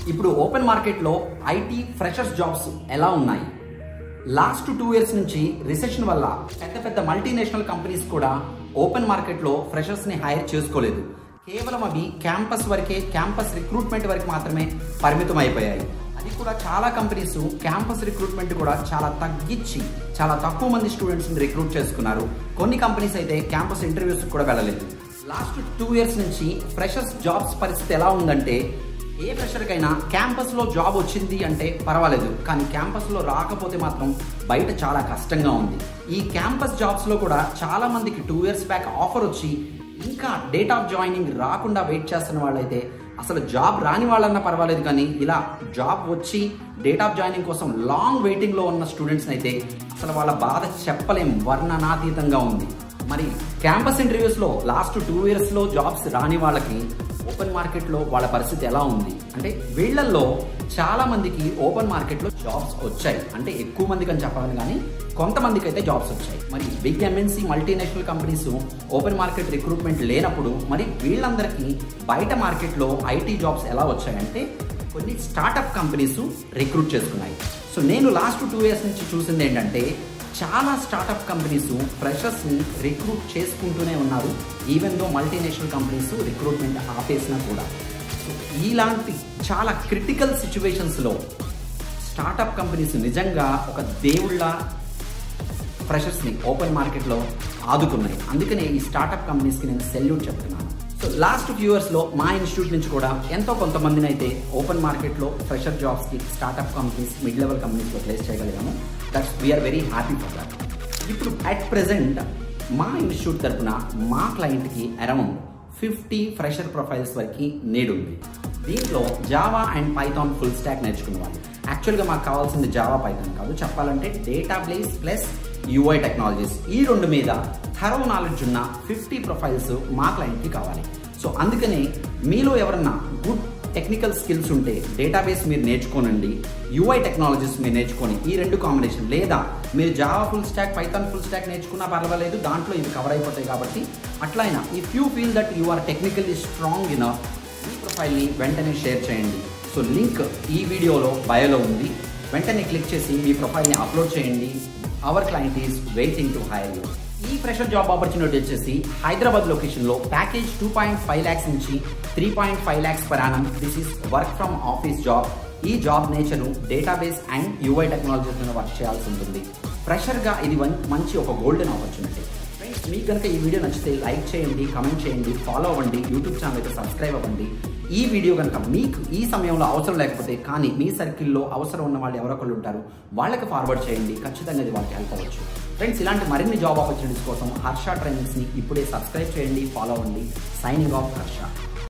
ఇప్పుడు ఓపెన్ మార్కెట్లో IT freshers jobs ఎలా ఉన్నాయి లాస్ట్ టూ ఇయర్స్ నుంచి రిసెషన్ వల్ల పెద్ద పెద్ద మల్టీనేషనల్ కంపెనీస్ కూడా ఓపెన్ మార్కెట్లో ఫ్రెషర్స్ ని హైర్ చేసుకోలేదు కేవలం అవి క్యాంపస్ వరకే క్యాంపస్ రిక్రూట్మెంట్ వరకు మాత్రమే పరిమితం అయిపోయాయి అది కూడా చాలా కంపెనీస్ క్యాంపస్ రిక్రూట్మెంట్ కూడా చాలా తగ్గించి చాలా తక్కువ మంది స్టూడెంట్స్ ని రిక్రూట్ చేసుకున్నారు కొన్ని కంపెనీస్ అయితే క్యాంపస్ ఇంటర్వ్యూస్ కూడా వెళ్ళలేదు లాస్ట్ టూ ఇయర్స్ నుంచి ఫ్రెషర్స్ జాబ్స్ పరిస్థితి ఎలా ఉందంటే ఏ ఫ్రెషర్కైనా క్యాంపస్లో జాబ్ వచ్చింది అంటే పర్వాలేదు కానీ క్యాంపస్లో రాకపోతే మాత్రం బయట చాలా కష్టంగా ఉంది ఈ క్యాంపస్ జాబ్స్లో కూడా చాలా మందికి టూ ఇయర్స్ బ్యాక్ ఆఫర్ వచ్చి ఇంకా డేట్ ఆఫ్ జాయినింగ్ రాకుండా వెయిట్ చేస్తున్న వాళ్ళైతే అసలు జాబ్ రాని వాళ్ళన్నా పర్వాలేదు కానీ ఇలా జాబ్ వచ్చి డేట్ ఆఫ్ జాయినింగ్ కోసం లాంగ్ వెయిటింగ్లో ఉన్న స్టూడెంట్స్ అయితే అసలు వాళ్ళ బాధ చెప్పలేం వర్ణనాతీతంగా ఉంది మరి క్యాంపస్ ఇంటర్వ్యూస్లో లాస్ట్ టూ ఇయర్స్లో జాబ్స్ రాని వాళ్ళకి ఓపెన్ మార్కెట్లో వాళ్ళ పరిస్థితి ఎలా ఉంది అంటే వీళ్ళల్లో చాలా మందికి ఓపెన్ మార్కెట్లో జాబ్స్ వచ్చాయి అంటే ఎక్కువ మందికి అని చెప్పాలని కానీ కొంతమందికి అయితే జాబ్స్ వచ్చాయి మరి big MNC multinational companies open market recruitment లేనప్పుడు మరి వీళ్ళందరికీ బయట మార్కెట్లో ఐటీ జాబ్స్ ఎలా వచ్చాయంటే కొన్ని స్టార్టప్ కంపెనీస్ రిక్రూట్ చేసుకున్నాయి సో నేను లాస్ట్ టూ ఇయర్స్ నుంచి చూసింది ఏంటంటే చాలా స్టార్టప్ కంపెనీస్ ఫ్రెషర్స్ని రిక్రూట్ చేసుకుంటూనే ఉన్నారు even though multinational companies recruitment ఆపేసినా కూడా సో ఇలాంటి చాలా క్రిటికల్ సిచ్యువేషన్స్లో స్టార్టప్ కంపెనీస్ నిజంగా ఒక దేవుళ్ళ ఫ్రెషర్స్ని ఓపెన్ మార్కెట్లో ఆదుకున్నాయి అందుకనే ఈ స్టార్టప్ కంపెనీస్కి నేను సెల్యూట్ చెప్తున్నాను సో లాస్ట్ ఫ్యూ ఇయర్స్లో మా ఇన్స్టిట్యూట్ నుంచి కూడా ఎంతో కొంతమందిని అయితే ఓపెన్ మార్కెట్లో ఫ్రెషర్ జాబ్స్కి స్టార్టప్ కంపెనీస్ మిడ్ లెవెల్ కంపెనీస్లో ప్లేస్ చేయగలిగాము that's we're very happy for that ఇప్పుడు అట్ ప్రెసెంట్ మా ఇన్స్టిట్యూట్ తరఫున మా క్లయింట్కి అరౌండ్ ఫిఫ్టీ ఫ్రెషర్ ప్రొఫైల్స్ వరకు నీడ్ ఉంది దీంట్లో Java and Python full stack నేర్చుకున్న వాళ్ళు యాక్చువల్గా మాకు కావాల్సింది జావా పైథాన్ కాదు చెప్పాలంటే డేటాబేస్ ప్లస్ యూఐ టెక్నాలజీస్ ఈ రెండు మీద థరో నాలెడ్జ్ ఉన్న ఫిఫ్టీ ప్రొఫైల్స్ మా క్లయింట్కి కావాలి సో అందుకనే మీలో ఎవరన్నా గుడ్ టెక్నికల్ స్కిల్స్ ఉంటే డేటాబేస్ మీరు నేర్చుకోనండి యూఐ టెక్నాలజీస్ మీరు నేర్చుకొని ఈ రెండు కాంబినేషన్ లేదా మీరు Java full stack Python full stack నేర్చుకున్నా పర్వాలేదు దాంట్లో ఇవి కవర్ అయిపోతాయి కాబట్టి అట్లయినా if you feel that you are technically strong in ఈ ప్రొఫైల్ని వెంటనే షేర్ చేయండి సో లింక్ ఈ వీడియోలో బయోలో ఉంది వెంటనే క్లిక్ చేసి మీ ప్రొఫైల్ని అప్లోడ్ చేయండి our client is waiting to hire you ఈ ఫ్రెషర్ జాబ్ ఆపర్చునిటీ వచ్చేసి హైదరాబాద్ లొకేషన్లో package two point five lakhs నుంచి three point five lakhs per annum this is work from office job ఈ job nature database and UI technologies మీద work చేయాల్సి ఉంటుంది ఫ్రెషర్గా ఇది one మంచి ఒక గోల్డెన్ ఆపర్చునిటీ ఫ్రెండ్స్ మీకు కనుక ఈ వీడియో నచ్చితే లైక్ చేయండి కమెంట్ చేయండి ఫాలో అవ్వండి యూట్యూబ్ ఛానల్ అయితే సబ్స్క్రైబ్ అవ్వండి ఈ వీడియో కనుక మీకు ఈ సమయంలో అవసరం లేకపోతే కానీ మీ సర్కిల్లో అవసరం ఉన్న వాళ్ళు ఎవరొకళ్ళు ఉంటారు వాళ్ళకి ఫార్వర్డ్ చేయండి ఖచ్చితంగా ఇది వాళ్ళకి హెల్ప్ అవ్వచ్చు ఫ్రెండ్స్ ఇలాంటి మరిన్ని జాబ్ ఆపర్చునిటీస్ కోసం హర్ష ట్రైనింగ్స్ని ఇప్పుడే సబ్స్క్రైబ్ చేయండి ఫాలో అవ్వండి సైనింగ్ ఆఫ్ హర్ష